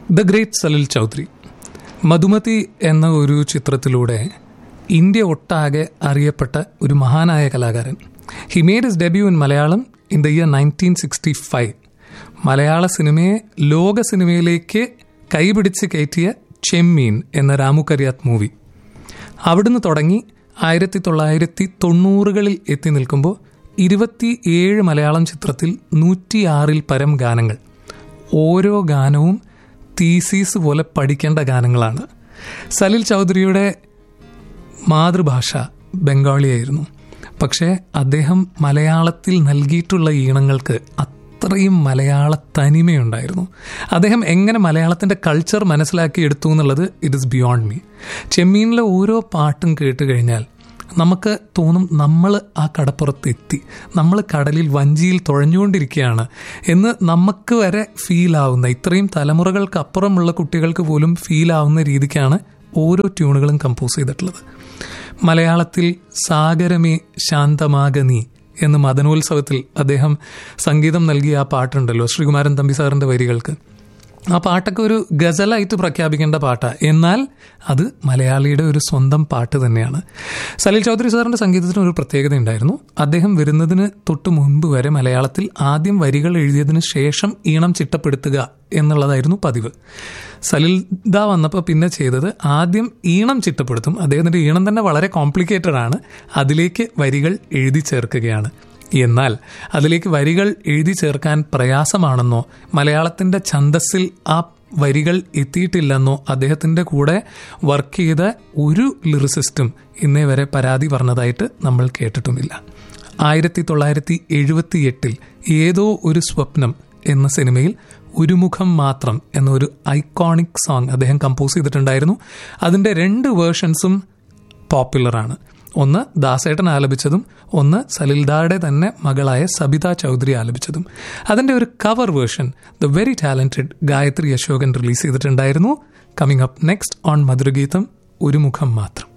the great Salil Chowdhury Madhumati എന്ന ഒരു ചിത്രത്തിലൂടെ ഇന്ത്യ ഒട്ടാകെ അറിയപ്പെട്ട ഒരു മഹാനായ കലാകാരൻ he made his debut in Malayalam in the year nineteen sixty five മലയാള സിനിമയെ ലോക സിനിമയിലേക്ക് കൈപിടിച്ച് കയറ്റിയ ചെമ്മീൻ എന്ന രാമു കരിയാത്ത് മൂവി അവിടുന്ന് തുടങ്ങി ആയിരത്തി തൊള്ളായിരത്തി തൊണ്ണൂറുകളിൽ എത്തി നിൽക്കുമ്പോൾ ഇരുപത്തി ഏഴ് മലയാളം ചിത്രത്തിൽ നൂറ്റിയാറിൽ പരം ഗാനങ്ങൾ ഓരോ ഗാനവും തീസീസ് പോലെ പഠിക്കേണ്ട ഗാനങ്ങളാണ് സലിൽ ചൗധരിയുടെ മാതൃഭാഷ ബംഗാളിയായിരുന്നു പക്ഷേ അദ്ദേഹം മലയാളത്തിൽ നൽകിയിട്ടുള്ള ഈണങ്ങൾക്ക് അത്രയും മലയാള തനിമയുണ്ടായിരുന്നു അദ്ദേഹം എങ്ങനെ മലയാളത്തിൻ്റെ കൾച്ചർ മനസ്സിലാക്കി എടുത്തു എന്നുള്ളത് ഇറ്റ് ഇസ് ബിയോണ്ട് മീ ചെമ്മീനിലെ ഓരോ പാട്ടും കേട്ട് കഴിഞ്ഞാൽ നമുക്ക് തോന്നും നമ്മൾ ആ കടപ്പുറത്ത് എത്തി നമ്മൾ കടലിൽ വഞ്ചിയിൽ തുഴഞ്ഞുകൊണ്ടിരിക്കുകയാണ് എന്ന് നമുക്ക് വരെ ഫീൽ ആവുന്ന ഇത്രയും തലമുറകൾക്ക് അപ്പുറമുള്ള കുട്ടികൾക്ക് പോലും ഫീൽ ആവുന്ന രീതിക്കാണ് ഓരോ ട്യൂണുകളും കമ്പോസ് ചെയ്തിട്ടുള്ളത് മലയാളത്തിൽ സാഗരമേ ശാന്തമാക നീ എന്ന് മദനോത്സവത്തിൽ അദ്ദേഹം സംഗീതം നൽകിയ ആ പാട്ടുണ്ടല്ലോ ശ്രീകുമാരൻ തമ്പി സാറിന്റെ വരികൾക്ക് ആ പാട്ടൊക്കെ ഒരു ഗസലായിട്ട് പ്രഖ്യാപിക്കേണ്ട പാട്ടാണ് എന്നാൽ അത് മലയാളിയുടെ ഒരു സ്വന്തം പാട്ട് തന്നെയാണ് സലീൽ ചൗധരി സാറിന്റെ സംഗീതത്തിന് ഒരു പ്രത്യേകത ഉണ്ടായിരുന്നു അദ്ദേഹം വരുന്നതിന് തൊട്ട് മുൻപ് വരെ മലയാളത്തിൽ ആദ്യം വരികൾ എഴുതിയതിന് ശേഷം ഈണം ചിട്ടപ്പെടുത്തുക എന്നുള്ളതായിരുന്നു പതിവ് സലിൽ ദാ വന്നപ്പോൾ പിന്നെ ചെയ്തത് ആദ്യം ഈണം ചിട്ടപ്പെടുത്തും അദ്ദേഹത്തിന്റെ ഈണം തന്നെ വളരെ കോംപ്ലിക്കേറ്റഡ് ആണ് അതിലേക്ക് വരികൾ എഴുതി ചേർക്കുകയാണ് എന്നാൽ അതിലേക്ക് വരികൾ എഴുതി ചേർക്കാൻ പ്രയാസമാണെന്നോ മലയാളത്തിന്റെ ഛന്തസ്സിൽ ആ വരികൾ എത്തിയിട്ടില്ലെന്നോ അദ്ദേഹത്തിന്റെ കൂടെ വർക്ക് ചെയ്ത ഒരു ലിറിസിസ്റ്റും ഇന്നേ വരെ പരാതി പറഞ്ഞതായിട്ട് നമ്മൾ കേട്ടിട്ടുമില്ല ആയിരത്തി തൊള്ളായിരത്തി എഴുപത്തി എട്ടിൽ ഏതോ ഒരു സ്വപ്നം എന്ന സിനിമയിൽ ഒരു മുഖം മാത്രം എന്ന ഒരു ഐക്കോണിക് സോങ് അദ്ദേഹം കമ്പോസ് ചെയ്തിട്ടുണ്ടായിരുന്നു അതിന്റെ രണ്ട് വേർഷൻസും പോപ്പുലറാണ് ഒന്ന് ദാസേട്ടൻ ആലപിച്ചതും ഒന്ന് സലിൽദായുടെ തന്നെ മകളായ സബിത ചൗധരി ആലപിച്ചതും അതിന്റെ ഒരു cover version the very talented Gayathri Ashokan release ചെയ്തിട്ടുണ്ടായിരുന്നു coming up next on Madhurageetham ഒരു മുഖം മാത്രം